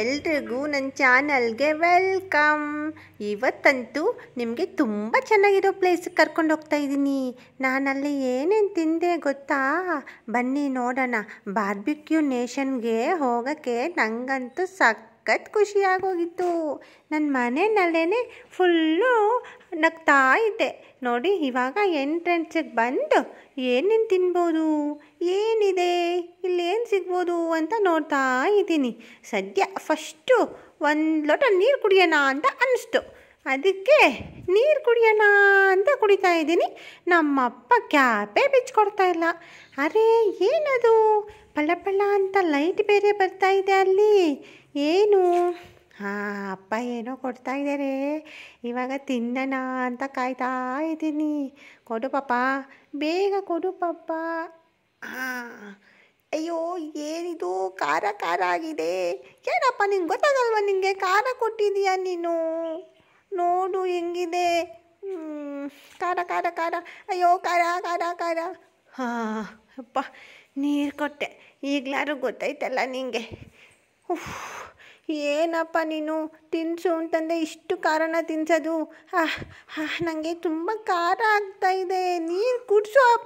ಎಲ್ರಿಗೂ ನನ್ನ ಚಾನಲ್ಗೆ ವೆಲ್ಕಮ್ ಇವತ್ತಂತೂ ನಿಮಗೆ ತುಂಬ ಚೆನ್ನಾಗಿರೋ ಪ್ಲೇಸಿಗೆ ಕರ್ಕೊಂಡು ಹೋಗ್ತಾ ಇದ್ದೀನಿ ನಾನಲ್ಲಿ ಏನೇನು ತಿಂದೆ ಗೊತ್ತಾ ಬನ್ನಿ ನೋಡೋಣ ಬಾರ್ಬಿಕ್ಯೂ ನೇಷನ್ಗೆ ಹೋಗೋಕ್ಕೆ ನನಗಂತೂ ಸಖತ್ ಖುಷಿಯಾಗೋಗಿತ್ತು ನನ್ನ ಮನೆಯಲ್ಲೇ ಫುಲ್ಲು ನಗ್ತಾ ಇದ್ದೆ ನೋಡಿ ಇವಾಗ ಎಂಟ್ರೆನ್ಸಿಗೆ ಬಂದು ಏನೇನು ತಿನ್ಬೋದು ಏನಿದೆ ಇಲ್ಲೇನು ಸಿಗ್ಬೋದು ಅಂತ ನೋಡ್ತಾ ಇದ್ದೀನಿ ಸದ್ಯ ಫಸ್ಟು ಒಂದು ಲೋಟ ನೀರು ಕುಡಿಯೋಣ ಅಂತ ಅನ್ನಿಸ್ತು ಅದಕ್ಕೆ ನೀರು ಕುಡಿಯೋಣ ಅಂತ ಕುಡಿತಾ ಇದ್ದೀನಿ ನಮ್ಮಪ್ಪ ಕ್ಯಾಪೇ ಬಿಚ್ಕೊಡ್ತಾ ಇಲ್ಲ ಅರೆ ಏನದು ಪಳ ಪಳ ಅಂತ ಲೈಟ್ ಬೇರೆ ಬರ್ತಾ ಇದೆ ಅಲ್ಲಿ ಏನು ಹಾಂ ಅಪ್ಪ ಏನೋ ಕೊಡ್ತಾ ಇದ್ದಾರೆ ಇವಾಗ ತಿನ್ನೋಣ ಅಂತ ಕಾಯ್ತಾ ಇದ್ದೀನಿ ಕೊಡು ಪಾಪ ಬೇಗ ಕೊಡು ಪಾಪ ಹಾಂ ಅಯ್ಯೋ ಏನಿದು ಖಾರ ಖಾರ ಆಗಿದೆ ಏನಪ್ಪ ನಿಂಗೆ ಗೊತ್ತಾಗಲ್ವ ನಿನಗೆ ಖಾರ ಕೊಟ್ಟಿದೀಯ ನೀನು ನೋಡು ಹೆಂಗಿದೆ ಹ್ಮ್, ಖಾರ ಖಾರ ಖಾರ ಅಯ್ಯೋ ಖಾರ ಖಾರ ಖಾರ ಹಾಂ ಅಪ್ಪ ನೀರು ಕೊಟ್ಟೆ ಈಗಲಾರು ಗೊತ್ತಾಯ್ತಲ್ಲ ನಿಂಗೆ ಉಫ್ ಏನಪ್ಪ ನೀನು ತಿನ್ಸು ಅಂತಂದೆ ಇಷ್ಟು ಖಾರನ ತಿನ್ಸೋದು ನನಗೆ ತುಂಬ ಖಾರ ಆಗ್ತಾ ಇದೆ ನೀರು ಕುಡಿಸು ಅಪ್ಪ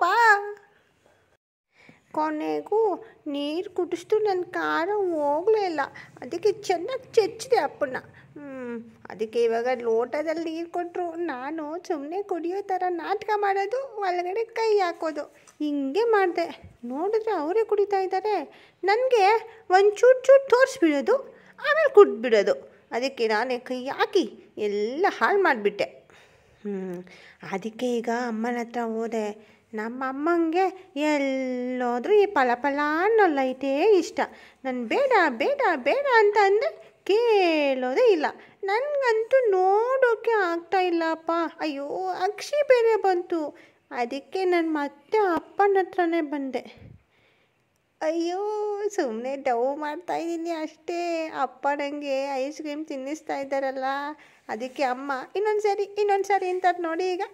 ಕೊನೆಗೂ ನೀರು ಕುಡಿಸ್ತು ನನ್ನ ಖಾರ ಹೋಗಲೇ ಇಲ್ಲ ಅದಕ್ಕೆ ಚೆನ್ನಾಗಿ ಚೆಚ್ಚಿದೆ ಅಪ್ಪನ ಹ್ಞೂ ಅದಕ್ಕೆ ಇವಾಗ ಲೋಟದಲ್ಲಿ ನೀರು ಕೊಟ್ಟರು ನಾನು ಸುಮ್ಮನೆ ಕುಡಿಯೋ ಥರ ನಾಟಕ ಮಾಡೋದು ಒಳಗಡೆ ಕೈ ಹಾಕೋದು ಹಿಂಗೆ ಮಾಡಿದೆ ನೋಡಿದ್ರೆ ಅವರೇ ಕುಡಿತಾ ಇದ್ದಾರೆ ನನಗೆ ಒಂದು ಚೂರು ಚೂರು ತೋರಿಸ್ಬಿಡೋದು ಆಮೇಲೆ ಕುಡ್ಬಿಡೋದು ಅದಕ್ಕೆ ನಾನೇ ಕೈ ಹಾಕಿ ಎಲ್ಲ ಹಾಳು ಮಾಡಿಬಿಟ್ಟೆ ಹ್ಞೂ ಅದಕ್ಕೆ ಈಗ ಅಮ್ಮನ ಹತ್ರ ಹೋದೆ ನಮ್ಮ ಅಮ್ಮಂಗೆ ಎಲ್ಲೋದ್ರೂ ಈ ಫಲ ಫಲ ಅನ್ನೋ ಲೈಟೇ ಇಷ್ಟ ನಾನು ಬೇಡ ಬೇಡ ಬೇಡ ಅಂತ ಅಂದೆ ಕೇಳೋದೇ ಇಲ್ಲ ನನಗಂತೂ ನೋಡೋಕ್ಕೆ ಆಗ್ತಾ ಇಲ್ಲಪ್ಪ ಅಯ್ಯೋ ಅಕ್ಷಿ ಬೇರೆ ಬಂತು ಅದಕ್ಕೆ ನಾನು ಮತ್ತೆ ಅಪ್ಪನ ಹತ್ರನೇ ಬಂದೆ ಅಯ್ಯೋ ಸುಮ್ಮನೆ ಡವ್ ಮಾಡ್ತಾ ಇದ್ದೀನಿ ಅಷ್ಟೇ ಅಪ್ಪ ನನಗೆ ಐಸ್ ಕ್ರೀಮ್ ತಿನ್ನಿಸ್ತಾ ಇದ್ದಾರಲ್ಲ ಅದಕ್ಕೆ ಅಮ್ಮ ಇನ್ನೊಂದು ಸರಿ ಇನ್ನೊಂದು ಸರಿ ಅಂತಾರೆ ನೋಡಿ ಈಗ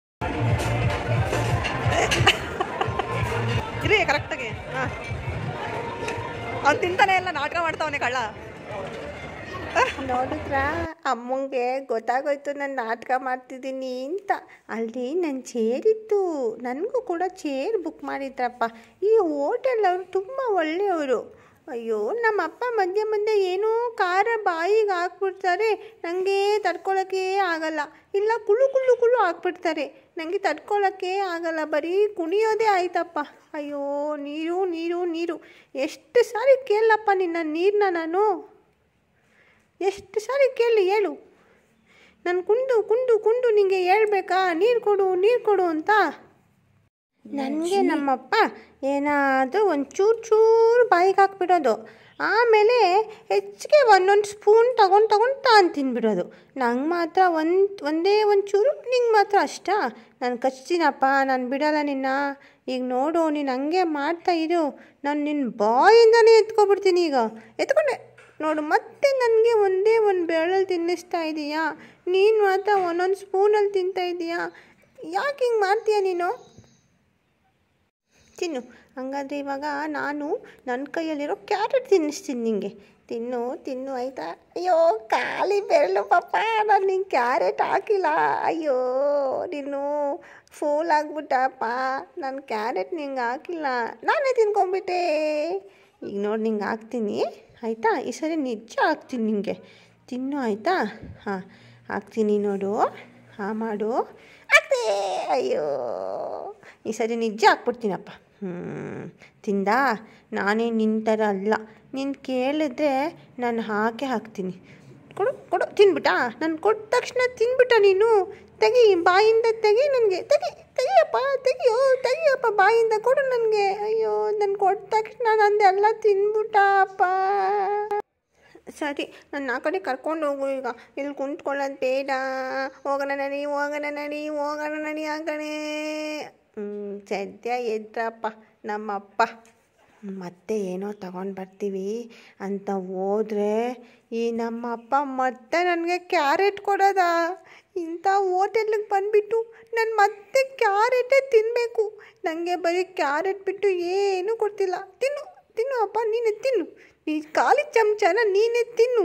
ಇರಿ ಕರೆಕ್ಟಾಗಿ ಹಾಂ ಅವ್ನು ತಿಂತಾನೆ ಎಲ್ಲ ನಾಟಕ ಮಾಡ್ತಾವನೆ ಕಳ್ಳ ನೋಡಿದ್ರ ಅಮ್ಮಂಗೆ ಗೊತ್ತಾಗೋಯ್ತು ನಾನು ನಾಟಕ ಮಾಡ್ತಿದ್ದೀನಿ ಅಂತ ಅಲ್ಲಿ ನನ್ನ ಚೇರ್ ಇತ್ತು ನನಗೂ ಕೂಡ ಚೇರ್ ಬುಕ್ ಮಾಡಿದ್ರಪ್ಪ ಈ ಹೋಟೆಲ್ ಅವರು ತುಂಬ ಒಳ್ಳೆಯವರು ಅಯ್ಯೋ ನಮ್ಮ ಅಪ್ಪ ಮಧ್ಯೆ ಮಧ್ಯೆ ಏನೋ ಖಾರ ಬಾಯಿಗೆ ಹಾಕ್ಬಿಡ್ತಾರೆ ನನಗೆ ತಡ್ಕೊಳಕ್ಕೆ ಆಗಲ್ಲ ಇಲ್ಲ ಕುಳು ಕುಳು ಕುಳು ಹಾಕ್ಬಿಡ್ತಾರೆ ನನಗೆ ತಡ್ಕೊಳಕ್ಕೆ ಆಗಲ್ಲ ಬರೀ ಕುಣಿಯೋದೇ ಆಯ್ತಪ್ಪ ಅಯ್ಯೋ ನೀರು ನೀರು ನೀರು ಎಷ್ಟು ಸಾರಿ ಕೇಳಪ್ಪ ನಿನ್ನ ನೀರನ್ನ ನಾನು ಎಷ್ಟು ಸಾರಿ ಕೇಳಿ ಹೇಳು ನಾನು ಕುಂಡು ಕುಂಡು ಕುಂಡು ನಿಂಗೆ ಹೇಳ್ಬೇಕಾ ನೀರು ಕೊಡು ನೀರು ಕೊಡು ಅಂತ ನನಗೆ ನಮ್ಮಪ್ಪ ಏನಾದರೂ ಒಂದು ಚೂರು ಚೂರು ಬಾಯಿಗೆ ಹಾಕ್ಬಿಡೋದು ಆಮೇಲೆ ಹೆಚ್ಚಿಗೆ ಒಂದೊಂದು ಸ್ಪೂನ್ ತಗೊಂಡು ತಗೊಂಡು ತಾನು ತಿನ್ಬಿಡೋದು ನಂಗೆ ಮಾತ್ರ ಒಂದು ಒಂದೇ ಒಂದು ಚೂರು ನಿಂಗೆ ಮಾತ್ರ ಅಷ್ಟ ನಾನು ಕಚ್ತೀನಪ್ಪ ನಾನು ಬಿಡಲ್ಲ ನಿನ್ನ ಈಗ ನೋಡು ನೀನು ಹಂಗೆ ಮಾಡ್ತಾ ಇರು ನಾನು ನಿನ್ನ ಬಾಯಿಂದನೇ ಎತ್ಕೊಬಿಡ್ತೀನಿ ಈಗ ಎತ್ಕೊಂಡೆ ನೋಡು ಮತ್ತೆ ನನಗೆ ಒಂದೇ ಒಂದು ಬೆರಳಲ್ಲಿ ತಿನ್ನಿಸ್ತಾ ಇದೀಯಾ ನೀನು ಮಾತ್ರ ಒಂದೊಂದು ಸ್ಪೂನಲ್ಲಿ ತಿಂತಾ ಇದೀಯಾ ಯಾಕೆ ಹಿಂಗೆ ಮಾಡ್ತೀಯ ನೀನು ತಿನ್ನು ಹಂಗಾದ್ರೆ ಇವಾಗ ನಾನು ನನ್ನ ಕೈಯಲ್ಲಿರೋ ಕ್ಯಾರೆಟ್ ತಿನ್ನಿಸ್ತೀನಿ ನಿಂಗೆ ತಿನ್ನು ತಿನ್ನು ಆಯಿತಾ ಅಯ್ಯೋ ಖಾಲಿ ಬೆರಳು ಪಾಪ ನಾನು ನಿಂಗೆ ಕ್ಯಾರೆಟ್ ಹಾಕಿಲ್ಲ ಅಯ್ಯೋ ನೀನು ಫೂಲ್ ಆಗ್ಬಿಟ್ಟಪ್ಪ ನಾನು ಕ್ಯಾರೆಟ್ ನಿಂಗೆ ಹಾಕಿಲ್ಲ ನಾನೇ ತಿನ್ಕೊಂಬಿಟ್ಟೆ ಈಗ ನೋಡಿ ನಿಂಗೆ ಹಾಕ್ತೀನಿ ಆಯಿತಾ ಈ ಸರಿ ನಿಜ ಹಾಕ್ತೀನಿ ನಿಂಗೆ ತಿನ್ನು ಆಯಿತಾ ಹಾಂ ಹಾಕ್ತೀನಿ ನೋಡು ಹಾಂ ಮಾಡು ಹಾಕ್ತೆ ಅಯ್ಯೋ ಈ ಸರಿ ನಿಜ ಹಾಕ್ಬಿಡ್ತೀನಪ್ಪ ಹ್ಞೂ ತಿಂದಾ ನಾನೇ ನಿನ್ನ ಥರ ಅಲ್ಲ ನೀನು ಕೇಳಿದ್ರೆ ನಾನು ಹಾಕೇ ಹಾಕ್ತೀನಿ ಕೊಡು ಕೊಡು ತಿನ್ಬಿಟ್ಟಾ ನಾನು ಕೊಟ್ಟ ತಕ್ಷಣ ತಿನ್ಬಿಟ್ಟ ನೀನು ತೆಗಿ ಬಾಯಿಂದ ತೆಗಿ ನನಗೆ ತೆಗಿ ತೆಗಿಯಪ್ಪ ತೆಗಿಯೋ ತೆಗಿಯಪ್ಪ ಬಾಯಿಂದ ಕೊಡು ನನಗೆ ಅಯ್ಯೋ ನಾನು ಕೊಟ್ಟ ತಕ್ಷಣ ನಂದು ಎಲ್ಲ ತಿನ್ಬಿಟ್ಟ ಅಪ್ಪ ಸರಿ ನನ್ನ ಆ ಕಡೆ ಕರ್ಕೊಂಡು ಹೋಗು ಈಗ ಇಲ್ಲಿ ಕುಂತ್ಕೊಳ್ಳೋದು ಬೇಡ ಹೋಗೋಣ ನಡಿ ಹೋಗೋಣ ನಡಿ ಹೋಗೋಣ ನಡಿ ಆ ಕಡೆ ಹ್ಞೂ ಸದ್ಯ ಎದ್ರಪ್ಪ ನಮ್ಮಪ್ಪ ಮತ್ತೆ ಏನೋ ತಗೊಂಡು ಬರ್ತೀವಿ ಅಂತ ಹೋದ್ರೆ ಈ ನಮ್ಮ ಅಪ್ಪ ಮತ್ತೆ ನನಗೆ ಕ್ಯಾರೆಟ್ ಕೊಡೋದಾ ಇಂಥ ಹೋಟೆಲ್ಗೆ ಬಂದುಬಿಟ್ಟು ನಾನು ಮತ್ತೆ ಕ್ಯಾರೆಟೇ ತಿನ್ನಬೇಕು ನನಗೆ ಬರೀ ಕ್ಯಾರೆಟ್ ಬಿಟ್ಟು ಏನೂ ಕೊಡ್ತಿಲ್ಲ ತಿನ್ನು ತಿನ್ನು ಅಪ್ಪ ನೀನೇ ತಿನ್ನು ಈ ಖಾಲಿ ಚಮಚನ ನೀನೇ ತಿನ್ನು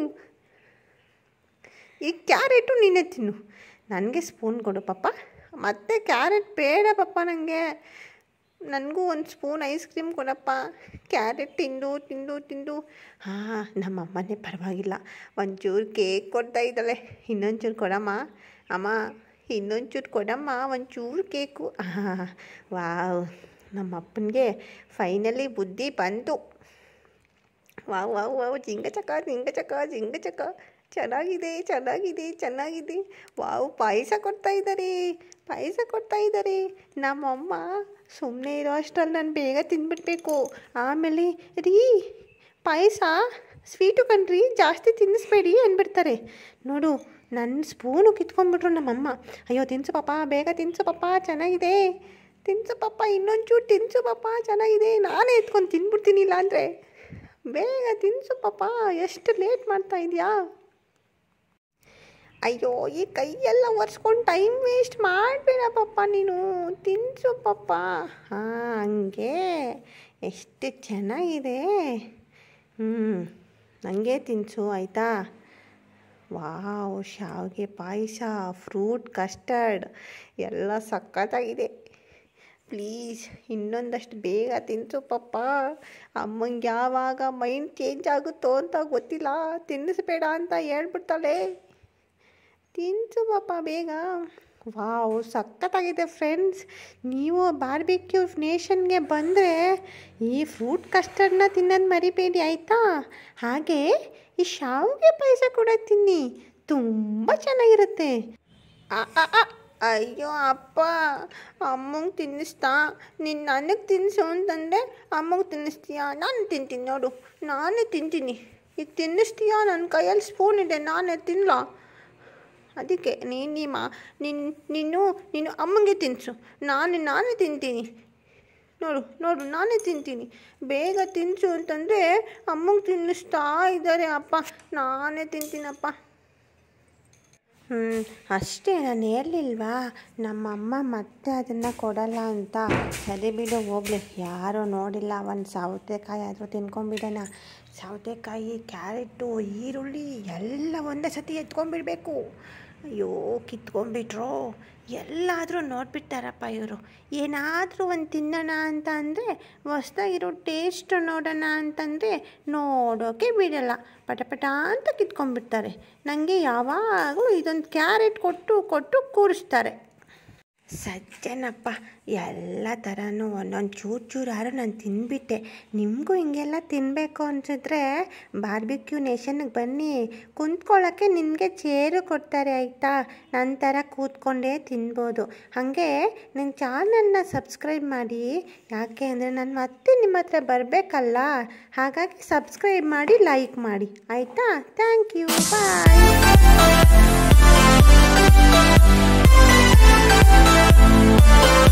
ಈ ಕ್ಯಾರೆಟು ನೀನೇ ತಿನ್ನು ನನಗೆ ಸ್ಪೂನ್ ಕೊಡು ಪಪ್ಪ ಮತ್ತೆ ಕ್ಯಾರೆಟ್ ಬೇಡ ಪಪ್ಪ ನನಗೆ ನನಗೂ ಒಂದು ಸ್ಪೂನ್ ಐಸ್ ಕ್ರೀಮ್ ಕೊಡಪ್ಪ ಕ್ಯಾರೆಟ್ ತಿಂದು ತಿಂದು ತಿಂದು ಹಾಂ ನಮ್ಮ ಅಮ್ಮನೇ ಪರವಾಗಿಲ್ಲ ಒಂಚೂರು ಕೇಕ್ ಕೊಡ್ತಾ ಇದ್ದಾಳೆ ಇನ್ನೊಂಚೂರು ಕೊಡಮ್ಮ ಅಮ್ಮ ಇನ್ನೊಂಚೂರು ಕೊಡಮ್ಮ ಒಂಚೂರು ಕೇಕು ಹಾಂ ವಾವ್ ನಮ್ಮ ಅಪ್ಪನಿಗೆ ಫೈನಲಿ ಬುದ್ಧಿ ಬಂತು ವಾವ್ ವಾವ್ ವಾವ್ ಜಿಂಗ ಚಕ ಜಿಂಗ ಚಕ ಜಿಂಗ ಚಕ ಚೆನ್ನಾಗಿದೆ ಚೆನ್ನಾಗಿದೆ ಚೆನ್ನಾಗಿದೆ ವಾವ್ ಪಾಯಸ ಕೊಡ್ತಾ ಇದ್ದಾರೆ ಪಾಯಸ ಕೊಡ್ತಾ ಇದ್ದಾರೆ ನಮ್ಮಮ್ಮ ಸುಮ್ಮನೆ ಇರೋ ಅಷ್ಟರಲ್ಲಿ ನಾನು ಬೇಗ ತಿಂದ್ಬಿಡ್ಬೇಕು ಆಮೇಲೆ ರೀ ಪಾಯಸ ಸ್ವೀಟು ಕಣ್ರಿ ಜಾಸ್ತಿ ತಿನ್ನಿಸ್ಬೇಡಿ ಅಂದ್ಬಿಡ್ತಾರೆ ನೋಡು ನನ್ನ ಸ್ಪೂನು ಕಿತ್ಕೊಂಡ್ಬಿಟ್ರು ನಮ್ಮಮ್ಮ ಅಯ್ಯೋ ತಿನ್ಸು ಪಾಪ ಬೇಗ ತಿನ್ಸು ಪಾಪ ಚೆನ್ನಾಗಿದೆ ತಿನ್ಸು ಪಾಪ ಇನ್ನೊಂಚೂರು ತಿನ್ಸು ಪಾಪ ಚೆನ್ನಾಗಿದೆ ನಾನೇ ಎತ್ಕೊಂಡು ತಿನ್ಬಿಡ್ತೀನಿ ಇಲ್ಲ ಅಂದರೆ ಬೇಗ ತಿನ್ಸು ಪಾಪ ಎಷ್ಟು ಲೇಟ್ ಮಾಡ್ತಾ ಇದೆಯಾ ಅಯ್ಯೋ ಈ ಕೈಯೆಲ್ಲ ಒರೆಸ್ಕೊಂಡು ಟೈಮ್ ವೇಸ್ಟ್ ಮಾಡಬೇಡ ಪಪ್ಪ ನೀನು ತಿನ್ಸು ಪಪ್ಪ ಹಾಂ ಹಂಗೆ ಎಷ್ಟು ಚೆನ್ನಾಗಿದೆ ಹ್ಞೂ ಹಂಗೆ ತಿನ್ಸು ಆಯಿತಾ ವಾವ್ ಶಾವಿಗೆ ಪಾಯಸ ಫ್ರೂಟ್ ಕಸ್ಟರ್ಡ್ ಎಲ್ಲ ಸಖತ್ತಾಗಿದೆ ಪ್ಲೀಸ್ ಇನ್ನೊಂದಷ್ಟು ಬೇಗ ತಿನ್ಸು ಪಪ್ಪ ಅಮ್ಮಂಗೆ ಯಾವಾಗ ಮೈಂಡ್ ಚೇಂಜ್ ಆಗುತ್ತೋ ಅಂತ ಗೊತ್ತಿಲ್ಲ ತಿನ್ನಿಸ್ಬೇಡ ಅಂತ ಹೇಳ್ಬಿಡ್ತಾಳೆ ತಿನ್ಸು ಪಾಪ ಬೇಗ ವಾವ್ ಸಖತ್ತಾಗಿದೆ ಫ್ರೆಂಡ್ಸ್ ನೀವು ಬಾರ್ಬಿಕ್ಯೂ ನೇಷನ್ಗೆ ಬಂದರೆ ಈ ಫ್ರೂಟ್ ಕಸ್ಟರ್ಡ್ನ ತಿನ್ನೋದು ಮರಿಬೇಡಿ ಆಯಿತಾ ಹಾಗೆ ಈ ಶಾವಿಗೆ ಪಾಯಸ ಕೂಡ ತಿನ್ನಿ ತುಂಬ ಚೆನ್ನಾಗಿರುತ್ತೆ ಆ, ಆ, ಆ, ಅಯ್ಯೋ ಅಪ್ಪ ಅಮ್ಮಂಗೆ ತಿನ್ನಿಸ್ತಾ ನೀನು ನನಗೆ ತಿನ್ನಿಸು ಅಂತಂದರೆ ಅಮ್ಮಂಗೆ ತಿನ್ನಿಸ್ತೀಯಾ ನಾನು ತಿಂತೀನಿ ನೋಡು ನಾನೇ ತಿಂತೀನಿ ಈಗ ತಿನ್ನಿಸ್ತೀಯಾ ನನ್ನ ಕೈಯಲ್ಲಿ ಸ್ಪೂನ್ ಇದೆ ನಾನೇ ತಿನ್ನಲಾ ಅದಕ್ಕೆ ನೀನು ನಿಮ್ಮ ನಿನ್ನ ನೀನು ನೀನು ಅಮ್ಮಂಗೆ ತಿನ್ನಿಸು ನಾನು ನಾನೇ ತಿಂತೀನಿ ನೋಡು ನೋಡು ನಾನೇ ತಿಂತೀನಿ ಬೇಗ ತಿನ್ನಿಸು ಅಂತಂದರೆ ಅಮ್ಮಂಗೆ ತಿನ್ನಿಸ್ತಾ ಇದ್ದಾರೆ ಅಪ್ಪ ನಾನೇ ತಿಂತೀನಪ್ಪ ಹ್ಞೂ ಅಷ್ಟೇ ನಾನು ಹೇಳಲಿಲ್ವಾ ನಮ್ಮಮ್ಮ ಮತ್ತೆ ಅದನ್ನು ಕೊಡಲ್ಲ ಅಂತ ಸರಿ ಬಿಡು ಹೋಗ್ಲಿ ಯಾರೂ ನೋಡಿಲ್ಲ ಒಂದು ಸೌತೆಕಾಯಿ ಆದರೂ ತಿನ್ಕೊಂಬಿಡೋಣ ಸೌತೆಕಾಯಿ ಕ್ಯಾರೆಟು ಈರುಳ್ಳಿ ಎಲ್ಲ ಒಂದೇ ಸತಿ ಎತ್ಕೊಂಡ್ಬಿಡ್ಬೇಕು ಅಯ್ಯೋ ಕಿತ್ಕೊಂಡ್ಬಿಟ್ರು ಎಲ್ಲಾದರೂ ನೋಡ್ಬಿಡ್ತಾರಪ್ಪ ಇವರು ಏನಾದರೂ ಒಂದು ತಿನ್ನೋಣ ಅಂತ ಅಂದರೆ ಹೊಸ್ದಾಗಿರೋ ಟೇಸ್ಟ್ ನೋಡೋಣ ಅಂತಂದರೆ ನೋಡೋಕೆ ಬಿಡಲ್ಲ ಪಟ ಪಟ ಅಂತ ಕಿತ್ಕೊಂಡ್ಬಿಡ್ತಾರೆ ನನಗೆ ಯಾವಾಗಲೂ ಇದೊಂದು ಕ್ಯಾರೆಟ್ ಕೊಟ್ಟು ಕೊಟ್ಟು ಕೂರಿಸ್ತಾರೆ ಸಜ್ಜನಪ್ಪ ಎಲ್ಲ ಥರನೂ ಒಂದೊಂದು ಚೂರು ಚೂರಾರು ನಾನು ತಿಂದ್ಬಿಟ್ಟೆ ನಿಮಗೂ ಹಿಂಗೆಲ್ಲ ತಿನ್ನಬೇಕು ಅನಿಸಿದ್ರೆ ಬಾರ್ಬಿಕ್ಯೂ ನೇಷನ್ಗೆ ಬನ್ನಿ ಕುಂತ್ಕೊಳ್ಳೋಕ್ಕೆ ನಿಮಗೆ ಚೇರು ಕೊಡ್ತಾರೆ ಆಯಿತಾ ನನ್ನ ಥರ ಕೂತ್ಕೊಂಡೇ ತಿನ್ಬೋದು ಹಾಗೆ ನನ್ನ ಚಾನಲ್ನ ಸಬ್ಸ್ಕ್ರೈಬ್ ಮಾಡಿ ಯಾಕೆ ಅಂದರೆ ನಾನು ಮತ್ತೆ ನಿಮ್ಮ ಹತ್ರ ಬರಬೇಕಲ್ಲ ಹಾಗಾಗಿ ಸಬ್ಸ್ಕ್ರೈಬ್ ಮಾಡಿ ಲೈಕ್ ಮಾಡಿ ಆಯಿತಾ thank you bye Thank you.